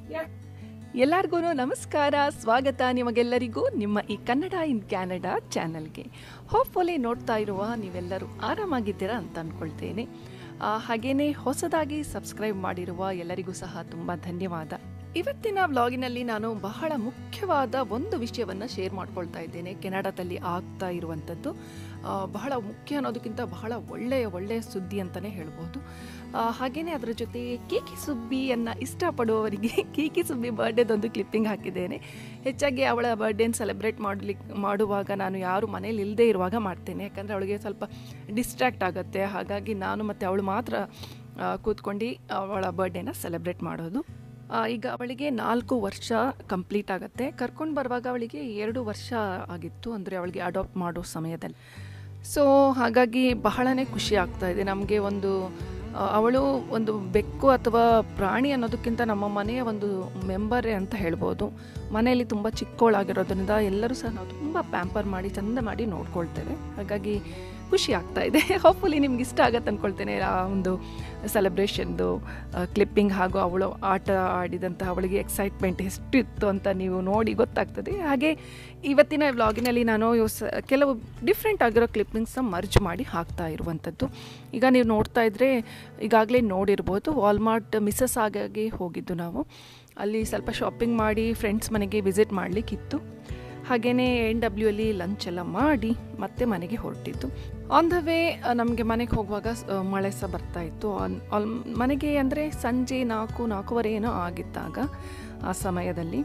ಎಲ್ಲರಿಗೂ ನಮಸ್ಕಾರ ಸ್ವಾಗತ ನಿಮಗೆಲ್ಲರಿಗೂ ನಿಮ್ಮ ಈ ಕನ್ನಡ ಇನ್ ಕ್ಯಾನಡಾ ಚಾನಲ್ಗೆ ಹೋಪ್ಫುಲಿ ನೋಡ್ತಾ ಇರುವ ನೀವೆಲ್ಲರೂ ಆರಾಮಾಗಿದ್ದೀರಾ ಅಂತ ಅಂದ್ಕೊಳ್ತೇನೆ ಆ, ಹಾಗೇನೇ ಹೊಸದಾಗಿ ಸಬ್ಸ್ಕ್ರೈಬ್ ಮಾಡಿರುವ ಎಲ್ಲರಿಗೂ ಸಹ ತುಂಬ ಧನ್ಯವಾದ ಇವತ್ತಿನ ವ್ಲಾಗಿನಲ್ಲಿ ನಾನು ಬಹಳ ಮುಖ್ಯವಾದ ಒಂದು ವಿಷಯವನ್ನು ಶೇರ್ ಮಾಡ್ಕೊಳ್ತಾ ಇದ್ದೇನೆ ಕೆನಡಾದಲ್ಲಿ ಆಗ್ತಾ ಇರುವಂಥದ್ದು ಆ, ಬಹಳ ಮುಖ್ಯ ಅನ್ನೋದಕ್ಕಿಂತ ಬಹಳ ಒಳ್ಳೆಯ ಒಳ್ಳೆಯ ಸುದ್ದಿ ಅಂತಲೇ ಹೇಳ್ಬೋದು ಆ, ಹಾಗೇನೇ ಅದರ ಜೊತೆ ಕೇಕಿ ಸುಬ್ಬಿಯನ್ನು ಇಷ್ಟಪಡುವವರಿಗೆ ಕೇಕಿ ಸುಬ್ಬಿ ಬರ್ಡೇದೊಂದು ಕ್ಲಿಪ್ಪಿಂಗ್ ಹಾಕಿದ್ದೇನೆ ಹೆಚ್ಚಾಗಿ ಅವಳ ಬರ್ಡೇನ ಸೆಲೆಬ್ರೇಟ್ ಮಾಡಲಿಕ್ಕೆ ಮಾಡುವಾಗ ನಾನು ಯಾರು ಮನೇಲಿ ಇಲ್ಲದೆ ಇರುವಾಗ ಮಾಡ್ತೇನೆ ಯಾಕಂದರೆ ಅವಳಿಗೆ ಸ್ವಲ್ಪ ಡಿಸ್ಟ್ರ್ಯಾಕ್ಟ್ ಆಗುತ್ತೆ ಹಾಗಾಗಿ ನಾನು ಮತ್ತು ಅವಳು ಮಾತ್ರ ಆ, ಕೂತ್ಕೊಂಡು ಅವಳ ಬರ್ಡೇನ ಸೆಲೆಬ್ರೇಟ್ ಮಾಡೋದು ಆ, ಈಗ ಅವಳಿಗೆ ನಾಲ್ಕು ವರ್ಷ ಕಂಪ್ಲೀಟ್ ಆಗುತ್ತೆ ಕರ್ಕೊಂಡು ಬರುವಾಗ ಅವಳಿಗೆ ಎರಡು ವರ್ಷ ಆಗಿತ್ತು ಅಂದರೆ ಅವಳಿಗೆ ಅಡಾಪ್ಟ್ ಮಾಡೋ ಸಮಯದಲ್ಲಿ ಸೊ ಹಾಗಾಗಿ ಬಹಳನೇ ಖುಷಿ ಆಗ್ತಾ ಇದೆ ನಮಗೆ ಒಂದು ಆ, ಅವಳು ಒಂದು ಬೆಕ್ಕು ಅಥವಾ ಪ್ರಾಣಿ ಅನ್ನೋದಕ್ಕಿಂತ ನಮ್ಮ ಮನೆಯ ಒಂದು ಮೆಂಬರೇ ಅಂತ ಹೇಳ್ಬೋದು ಮನೆಯಲ್ಲಿ ತುಂಬ ಚಿಕ್ಕವಳಾಗಿರೋದ್ರಿಂದ ಎಲ್ಲರೂ ಸಹ ನಾವು ತುಂಬ ಪ್ಯಾಂಪರ್ ಮಾಡಿ ಚಂದ ಮಾಡಿ ನೋಡ್ಕೊಳ್ತೇವೆ ಹಾಗಾಗಿ ಖುಷಿ ಆಗ್ತಾ ಇದೆ ಹೋಪ್ಫುಲಿ ನಿಮ್ಗೆ ಇಷ್ಟ ಆಗತ್ತೆ ಅಂದ್ಕೊಳ್ತೇನೆ ಆ ಒಂದು ಸೆಲೆಬ್ರೇಷನ್ದು ಕ್ಲಿಪ್ಪಿಂಗ್ ಹಾಗೂ ಅವಳು ಆಟ ಆಡಿದಂಥ ಅವಳಿಗೆ ಎಕ್ಸೈಟ್ಮೆಂಟ್ ಎಷ್ಟು ಇತ್ತು ಅಂತ ನೀವು ನೋಡಿ ಗೊತ್ತಾಗ್ತದೆ ಹಾಗೆ ಇವತ್ತಿನ ವ್ಲಾಗಿನಲ್ಲಿ ನಾನು ಇವು ಸ- ಕೆಲವು ಡಿಫ್ರೆಂಟ್ ಆಗಿರೋ ಕ್ಲಿಪ್ಪಿಂಗ್ಸ್ನ ಮರ್ಜ್ ಮಾಡಿ ಹಾಕ್ತಾ ಇರುವಂಥದ್ದು ಈಗ ನೀವು ನೋಡ್ತಾ ಇದ್ದರೆ ಈಗಾಗಲೇ ನೋಡಿರ್ಬೋದು ವಾಲ್ಮಾರ್ಟ್ ಮಿಸಸ್ ಆಗಾಗಿ ಹೋಗಿದ್ದು ನಾವು ಅಲ್ಲಿ ಸ್ವಲ್ಪ ಶಾಪಿಂಗ್ ಮಾಡಿ ಫ್ರೆಂಡ್ಸ್ ಮನೆಗೆ ವಿಸಿಟ್ ಮಾಡಲಿಕ್ಕಿತ್ತು ಹಾಗೆಯೇ ಎನ್ ಡಬ್ಲ್ಯೂ ಅಲ್ಲಿ ಲಂಚ್ ಎಲ್ಲ ಮಾಡಿ ಮತ್ತೆ ಮನೆಗೆ ಹೊರಟಿದ್ದು ಆನ್ ದ ವೇ ನಮಗೆ ಮನೆಗೆ ಹೋಗುವಾಗ ಸ್- ಆ, ಮಳೆ ಸಹ ಬರ್ತಾ ಇತ್ತು ಆನ್- ಆಲ್ ಮನೆಗೆ ಅಂದರೆ ಸಂಜೆ ನಾಲ್ಕು ನಾಲ್ಕೂವರೆ ಏನೋ ಆಗಿದ್ದಾಗ ಆ ಸಮಯದಲ್ಲಿ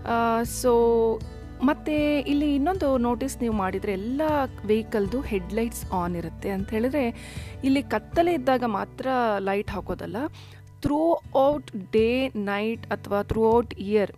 ಸೊ ಮತ್ತು ಇಲ್ಲಿ ಇನ್ನೊಂದು ನೋಟಿಸ್ ನೀವು ಮಾಡಿದರೆ ಎಲ್ಲ ವೆಹಿಕಲ್ದು ಹೆಡ್ಲೈಟ್ಸ್ ಆನ್ ಇರುತ್ತೆ ಅಂತ ಹೇಳಿದ್ರೆ ಇಲ್ಲಿ ಕತ್ತಲೆ ಇದ್ದಾಗ ಮಾತ್ರ ಲೈಟ್ ಹಾಕೋದಲ್ಲ ಥ್ರೂ ಔಟ್ ಡೇ ನೈಟ್ ಅಥವಾ ಥ್ರೂ ಔಟ್ ಇಯರ್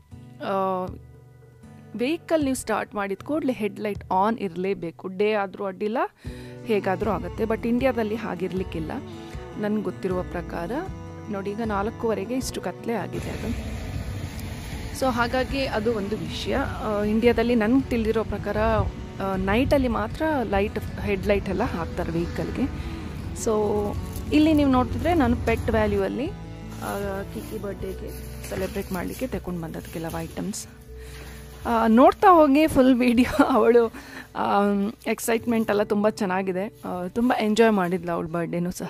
ವೆಹಿಕಲ್ ನೀವು ಸ್ಟಾರ್ಟ್ ಮಾಡಿದ ಕೂಡಲೇ ಹೆಡ್ಲೈಟ್ ಆನ್ ಇರಲೇಬೇಕು ಡೇ ಆದರೂ ಅಡ್ಡಿಲ್ಲ ಹೇಗಾದರೂ ಆಗುತ್ತೆ ಬಟ್ ಇಂಡಿಯಾದಲ್ಲಿ ಹಾಗಿರಲಿಕ್ಕಿಲ್ಲ ನನಗೆ ಗೊತ್ತಿರುವ ಪ್ರಕಾರ ನೋಡಿ ಈಗ ನಾಲ್ಕೂವರೆಗೆ ಇಷ್ಟು ಕತ್ಲೆ ಆಗಿದೆ ಅದು ಸೊ ಹಾಗಾಗಿ ಅದು ಒಂದು ವಿಷಯ ಆ, ಇಂಡಿಯಾದಲ್ಲಿ ನನಗೆ ತಿಳಿದಿರೋ ಪ್ರಕಾರ ನೈಟಲ್ಲಿ ಮಾತ್ರ ಲೈಟ್ ಹೆಡ್ಲೈಟ್ ಎಲ್ಲ ಹಾಕ್ತಾರೆ ವೆಹಿಕಲ್ಗೆ ಸೊ ಇಲ್ಲಿ ನೀವು ನೋಡ್ತಿದ್ರೆ ನಾನು ಪೆಟ್ ವ್ಯಾಲ್ಯೂ ಕಿಕ್ಕಿ ಬರ್ಡೇಗೆ ಸೆಲೆಬ್ರೇಟ್ ಮಾಡಲಿಕ್ಕೆ ತಗೊಂಡು ಬಂದದ್ದು ಕೆಲವು ಐಟಮ್ಸ್ ನೋಡ್ತಾ ಹೋಗಿ ಫುಲ್ ವಿಡಿಯೋ ಅವಳು ಎಕ್ಸೈಟ್ಮೆಂಟ್ ಎಲ್ಲ ತುಂಬ ಚೆನ್ನಾಗಿದೆ ತುಂಬ ಎಂಜಾಯ್ ಮಾಡಿದ್ಲು ಅವಳ ಬರ್ಡೇನೂ ಸಹ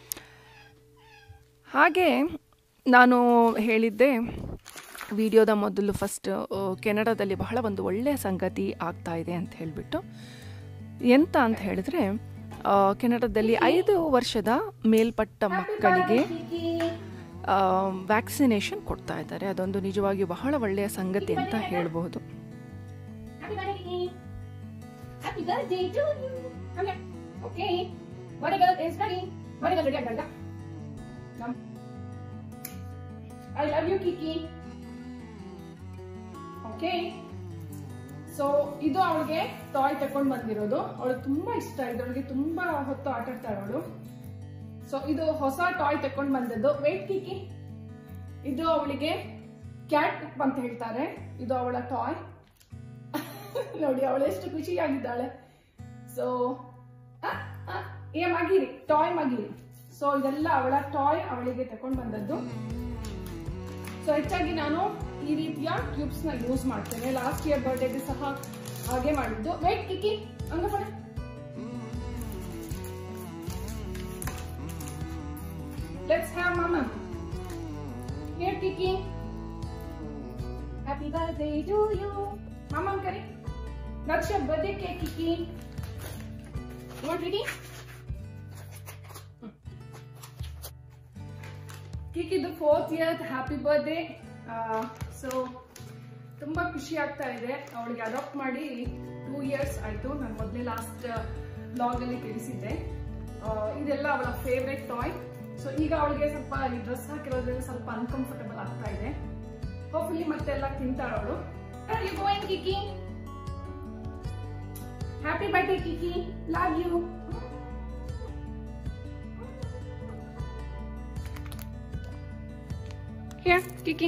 ಹಾಗೆ ನಾನು ಹೇಳಿದ್ದೆ ವಿಡಿಯೋದ ಮೊದಲು ಫಸ್ಟ್ ಕೆನಡಾದಲ್ಲಿ ಬಹಳ ಒಂದು ಒಳ್ಳೆಯ ಸಂಗತಿ ಆಗ್ತಾ ಇದೆ ಅಂತ ಹೇಳಿಬಿಟ್ಟು ಎಂತ ಅಂತ ಹೇಳಿದ್ರೆ ಆ, ಕೆನಡಾದಲ್ಲಿ ಐದು ವರ್ಷದ ಮೇಲ್ಪಟ್ಟ ಮಕ್ಕಳಿಗೆ ವ್ಯಾಕ್ಸಿನೇಷನ್ ಕೊಡ್ತಾ ಇದ್ದಾರೆ ಅದೊಂದು ನಿಜವಾಗಿಯೂ ಬಹಳ ಒಳ್ಳೆಯ ಸಂಗತಿ ಅಂತ ಹೇಳ್ಬೋದು Happy birthday, Kiki. Happy birthday to you. Come here. Okay. Body girl is ready. Body girl ready. Agada. Come. I love you, Kiki. Okay. So ಇದು ಅವಳಿಗೆ ಟಾಯ್ ತಕೊಂಡ್ ಬಂದಿರೋದು ಅವಳು ತುಂಬಾ ಇಷ್ಟ ಇದು ಅವಳಿಗೆ ತುಂಬಾ ಹೊತ್ತು ಆಟ ಆಡ್ತಾಳೆ ಅವಳು ಸೊ ಇದು ಹೊಸ ಟಾಯ್ ತಕೊಂಡ್ ಬಂದದ್ದು ವೇಟ್ ಕಿಕ್ಕಿ ಇದು ಅವಳಿಗೆ ಕ್ಯಾಟ್ ಅಂತ ಹೇಳ್ತಾರೆ ಇದು ಅವಳ ಟಾಯ್ ನೋಡಿ ಅವಳು ಎಷ್ಟು ಖುಷಿಯಾಗಿದ್ದಾಳೆ ಸೊ ಏ ಮಗಿರಿ ಟಾಯ್ ಮಗಿರಿ ಸೊ ಇದೆಲ್ಲ ಅವಳ ಟಾಯ್ ಅವಳಿಗೆ ತಕೊಂಡ್ ಬಂದದ್ದು ಸೊ ಹೆಚ್ಚಾಗಿ ನಾನು ಈ ರೀತಿಯ ಕ್ಯೂಬ್ಸ್ ನ ಯೂಸ್ ಮಾಡ್ತೇನೆ ಲಾಸ್ಟ್ ಇಯರ್ ಬರ್ಡೇಗೆ ಸಹ ಹಾಗೆ ಮಾಡಿದ್ದು ವೇಟ್ ಕಿಕ್ಕಿ ಹಂಗ ಕೊಡೆ ಲೆಟ್ಸ್ ಹ್ಯಾವ್ ಮಮ್ಮ here Kiki happy birthday to you ಮಮ್ಮ ಕರಿ That's your birthday cake, Kiki. You want Kiki? ಕಿಕಿದು fourth year happy birthday so ತುಂಬ ಖುಷಿ ಆಗ್ತಾ ಇದೆ ಅವಳಿಗೆ ಅಡಾಪ್ಟ್ ಮಾಡಿ ಟೂ ಇಯರ್ಸ್ ಆಯಿತು ನಾನು ಮೊದಲೇ ಲಾಸ್ಟ್ ಬ್ಲಾಗಲ್ಲಿ ತಿಳಿಸಿದ್ದೆ ಆ, ಇದೆಲ್ಲ ಅವಳ ಫೇವ್ರೆಟ್ ಟಾಯ್ ಸೊ ಈಗ ಅವಳಿಗೆ ಸ್ವಲ್ಪ ಈ ಡ್ರೆಸ್ ಹಾಕಿರೋದ್ರಿಂದ ಸ್ವಲ್ಪ ಅನ್ಕಂಫರ್ಟಬಲ್ ಆಗ್ತಾ ಇದೆ ಹೋಪ್ಫುಲಿ ಮತ್ತೆಲ್ಲ ತಿಂತಾಳೆ ಅವಳು you going Kiki happy birthday Kiki love you Here, Kiki.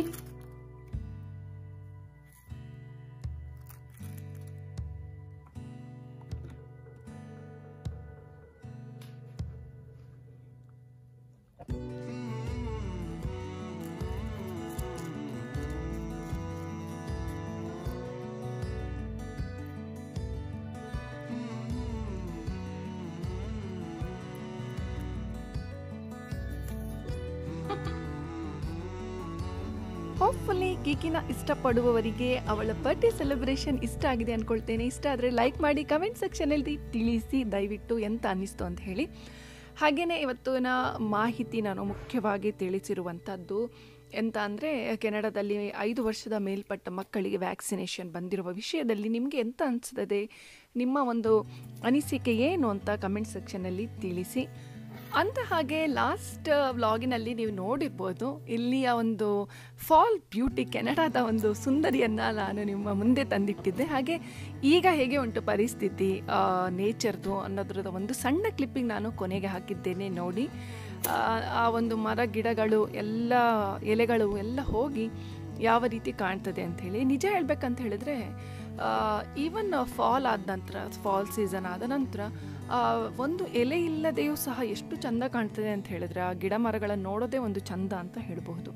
Hopefully ಕೀಕಿನ ಇಷ್ಟಪಡುವವರಿಗೆ ಅವಳ ಬರ್ಡೇ ಸೆಲೆಬ್ರೇಷನ್ ಇಷ್ಟ ಆಗಿದೆ ಅಂದ್ಕೊಳ್ತೇನೆ ಇಷ್ಟ ಆದರೆ ಲೈಕ್ ಮಾಡಿ ಕಮೆಂಟ್ ಸೆಕ್ಷನಲ್ಲಿ ತಿಳಿಸಿ ದಯವಿಟ್ಟು ಎಂತ ಅನ್ನಿಸ್ತು ಅಂತ ಹೇಳಿ ಹಾಗೆಯೇ ಇವತ್ತಿನ ಮಾಹಿತಿ ನಾನು ಮುಖ್ಯವಾಗಿ ತಿಳಿಸಿರುವಂಥದ್ದು ಎಂತ ಅಂದರೆ ಕೆನಡಾದಲ್ಲಿ ಐದು ವರ್ಷದ ಮೇಲ್ಪಟ್ಟ ಮಕ್ಕಳಿಗೆ ವ್ಯಾಕ್ಸಿನೇಷನ್ ಬಂದಿರುವ ವಿಷಯದಲ್ಲಿ ನಿಮಗೆ ಎಂತ ಅನಿಸ್ತದೆ ನಿಮ್ಮ ಒಂದು ಅನಿಸಿಕೆ ಏನು ಅಂತ ಕಮೆಂಟ್ ಸೆಕ್ಷನಲ್ಲಿ ತಿಳಿಸಿ ಅಂತ ಹಾಗೆ ಲಾಸ್ಟ್ ವ್ಲಾಗಿನಲ್ಲಿ ನೀವು ನೋಡಿರ್ಬೋದು ಇಲ್ಲಿಯ ಒಂದು ಫಾಲ್ ಬ್ಯೂಟಿ ಕೆನಡಾದ ಒಂದು ಸುಂದರಿಯನ್ನು ನಾನು ನಿಮ್ಮ ಮುಂದೆ ತಂದಿಟ್ಟಿದ್ದೆ ಹಾಗೆ ಈಗ ಹೇಗೆ ಉಂಟು ಪರಿಸ್ಥಿತಿ ನೇಚರ್ದು ಅನ್ನೋದ್ರದ ಒಂದು ಸಣ್ಣ ಕ್ಲಿಪ್ಪಿಂಗ್ ನಾನು ಕೊನೆಗೆ ಹಾಕಿದ್ದೇನೆ ನೋಡಿ ಆ, ಆ ಒಂದು ಮರ ಗಿಡಗಳು ಎಲ್ಲ ಎಲೆಗಳು ಎಲ್ಲ ಹೋಗಿ ಯಾವ ರೀತಿ ಕಾಣ್ತದೆ ಅಂಥೇಳಿ ನಿಜ ಹೇಳ್ಬೇಕಂತ ಹೇಳಿದ್ರೆ ಈವನ್ ಫಾಲ್ ಆದ ನಂತರ ಫಾಲ್ ಸೀಸನ್ ಆದ ನಂತರ ಆ, ಒಂದು ಎಲೆ ಇಲ್ಲದೆಯೂ ಸಹ ಎಷ್ಟು ಚಂದ ಕಾಣ್ತದೆ ಅಂತ ಹೇಳಿದ್ರೆ ಆ ಗಿಡ ಮರಗಳನ್ನು ನೋಡೋದೇ ಒಂದು ಚಂದ ಅಂತ ಹೇಳಬಹುದು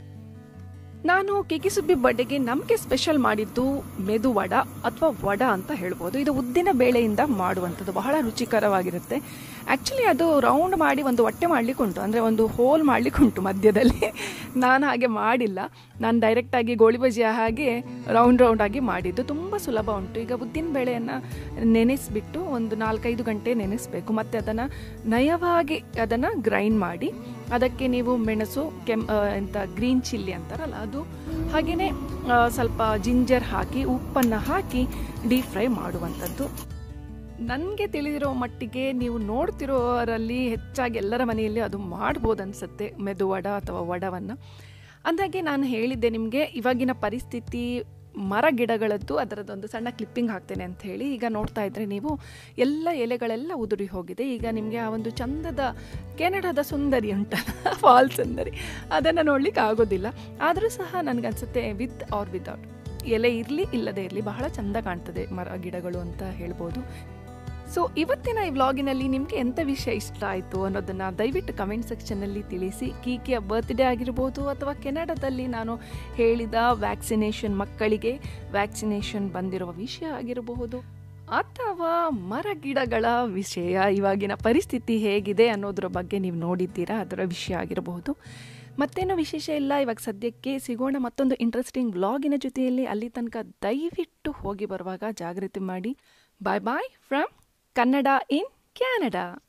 ನಾನು ಕಿಕಿ ಸುಬ್ಬಿ ಬರ್ಡೆಗೆ ನಮಗೆ ಸ್ಪೆಷಲ್ ಮಾಡಿದ್ದು ಮೆದು ವಡ ಅಥವಾ ವಡ ಅಂತ ಹೇಳ್ಬೋದು ಇದು ಉದ್ದಿನ ಬೇಳೆಯಿಂದ ಮಾಡುವಂಥದ್ದು ಬಹಳ ರುಚಿಕರವಾಗಿರುತ್ತೆ ಆ್ಯಕ್ಚುಲಿ ಅದು ರೌಂಡ್ ಮಾಡಿ ಒಂದು ಹೊಟ್ಟೆ ಮಾಡ್ಲಿಕ್ಕೆ ಉಂಟು ಅಂದರೆ ಒಂದು ಹೋಲ್ ಮಾಡ್ಲಿಕ್ಕೆ ಉಂಟು ಮಧ್ಯದಲ್ಲಿ ನಾನು ಹಾಗೆ ಮಾಡಿಲ್ಲ ನಾನು ಡೈರೆಕ್ಟಾಗಿ ಗೋಳಿ ಬಜಿಯ ಹಾಗೆ ರೌಂಡ್ ರೌಂಡ್ ಆಗಿ ಮಾಡಿದ್ದು ತುಂಬ ಸುಲಭ ಉಂಟು ಈಗ ಉದ್ದಿನ ಬೇಳೆಯನ್ನು ನೆನೆಸಿಬಿಟ್ಟು ಒಂದು ನಾಲ್ಕೈದು ಗಂಟೆ ನೆನೆಸಬೇಕು ಮತ್ತು ಅದನ್ನು ನಯವಾಗಿ ಅದನ್ನು ಗ್ರೈಂಡ್ ಮಾಡಿ ಅದಕ್ಕೆ ನೀವು ಮೆಣಸು ಕೆಮ್ ಆ, ಎಂತ ಗ್ರೀನ್ ಚಿಲ್ಲಿ ಅಂತಾರಲ್ಲ ಅದು ಹಾಗೆಯೇ ಸ್ವಲ್ಪ ಜಿಂಜರ್ ಹಾಕಿ ಉಪ್ಪನ್ನು ಹಾಕಿ ಡೀಪ್ ಫ್ರೈ ಮಾಡುವಂಥದ್ದು ನನಗೆ ತಿಳಿದಿರೋ ಮಟ್ಟಿಗೆ ನೀವು ನೋಡ್ತಿರೋರಲ್ಲಿ ಹೆಚ್ಚಾಗಿ ಎಲ್ಲರ ಮನೆಯಲ್ಲಿ ಅದು ಮಾಡ್ಬೋದು ಅನಿಸುತ್ತೆ ಮೆದು ವಡ ಅಥವಾ ವಡವನ್ನು ಅಂದಾಗೆ ನಾನು ಹೇಳಿದ್ದೆ ನಿಮಗೆ ಇವಾಗಿನ ಪರಿಸ್ಥಿತಿ ಮರ ಗಿಡಗಳದ್ದು ಅದರದ್ದೊಂದು ಸಣ್ಣ ಕ್ಲಿಪ್ಪಿಂಗ್ ಹಾಕ್ತೇನೆ ಅಂತ ಹೇಳಿ ಈಗ ನೋಡ್ತಾ ಇದ್ರೆ ನೀವು ಎಲ್ಲ ಎಲೆಗಳೆಲ್ಲ ಉದುರಿ ಹೋಗಿದೆ ಈಗ ನಿಮಗೆ ಆ ಒಂದು ಚಂದದ ಕೆನಡಾದ ಸುಂದರಿ ಉಂಟಲ್ಲ ಫಾಲ್ ಸುಂದರಿ ಅದನ್ನು ನೋಡ್ಲಿಕ್ಕೆ ಆಗೋದಿಲ್ಲ ಆದರೂ ಸಹ ನನಗನ್ಸುತ್ತೆ ವಿತ್ ಆರ್ ವಿತೌಟ್ ಎಲೆ ಇರಲಿ ಇಲ್ಲದೆ ಇರಲಿ ಬಹಳ ಚಂದ ಕಾಣ್ತದೆ ಮರ ಗಿಡಗಳು ಅಂತ ಹೇಳ್ಬೋದು ಸೊ ಇವತ್ತಿನ ಈ ವ್ಲಾಗಿನಲ್ಲಿ ನಿಮಗೆ ಎಂಥ ವಿಷಯ ಇಷ್ಟ ಆಯಿತು ಅನ್ನೋದನ್ನು ದಯವಿಟ್ಟು ಕಮೆಂಟ್ ಸೆಕ್ಷನ್ನಲ್ಲಿ ತಿಳಿಸಿ ಕೀಕಿಯ ಬರ್ತ್ಡೇ ಆಗಿರ್ಬೋದು ಅಥವಾ ಕೆನಡಾದಲ್ಲಿ ನಾನು ಹೇಳಿದ ವ್ಯಾಕ್ಸಿನೇಷನ್ ಮಕ್ಕಳಿಗೆ ವ್ಯಾಕ್ಸಿನೇಷನ್ ಬಂದಿರುವ ವಿಷಯ ಆಗಿರಬಹುದು ಅಥವಾ ಮರ ಗಿಡಗಳ ವಿಷಯ ಇವಾಗಿನ ಪರಿಸ್ಥಿತಿ ಹೇಗಿದೆ ಅನ್ನೋದ್ರ ಬಗ್ಗೆ ನೀವು ನೋಡಿದ್ದೀರಾ ಅದರ ವಿಷಯ ಆಗಿರಬಹುದು ಮತ್ತೇನೋ ವಿಶೇಷ ಇಲ್ಲ ಇವಾಗ ಸದ್ಯಕ್ಕೆ ಸಿಗೋಣ ಮತ್ತೊಂದು ಇಂಟ್ರೆಸ್ಟಿಂಗ್ ವ್ಲಾಗಿನ ಜೊತೆಯಲ್ಲಿ ಅಲ್ಲಿ ತನಕ ದಯವಿಟ್ಟು ಹೋಗಿ ಬರುವಾಗ ಜಾಗೃತಿ ಮಾಡಿ bye bye from Kannada in Canada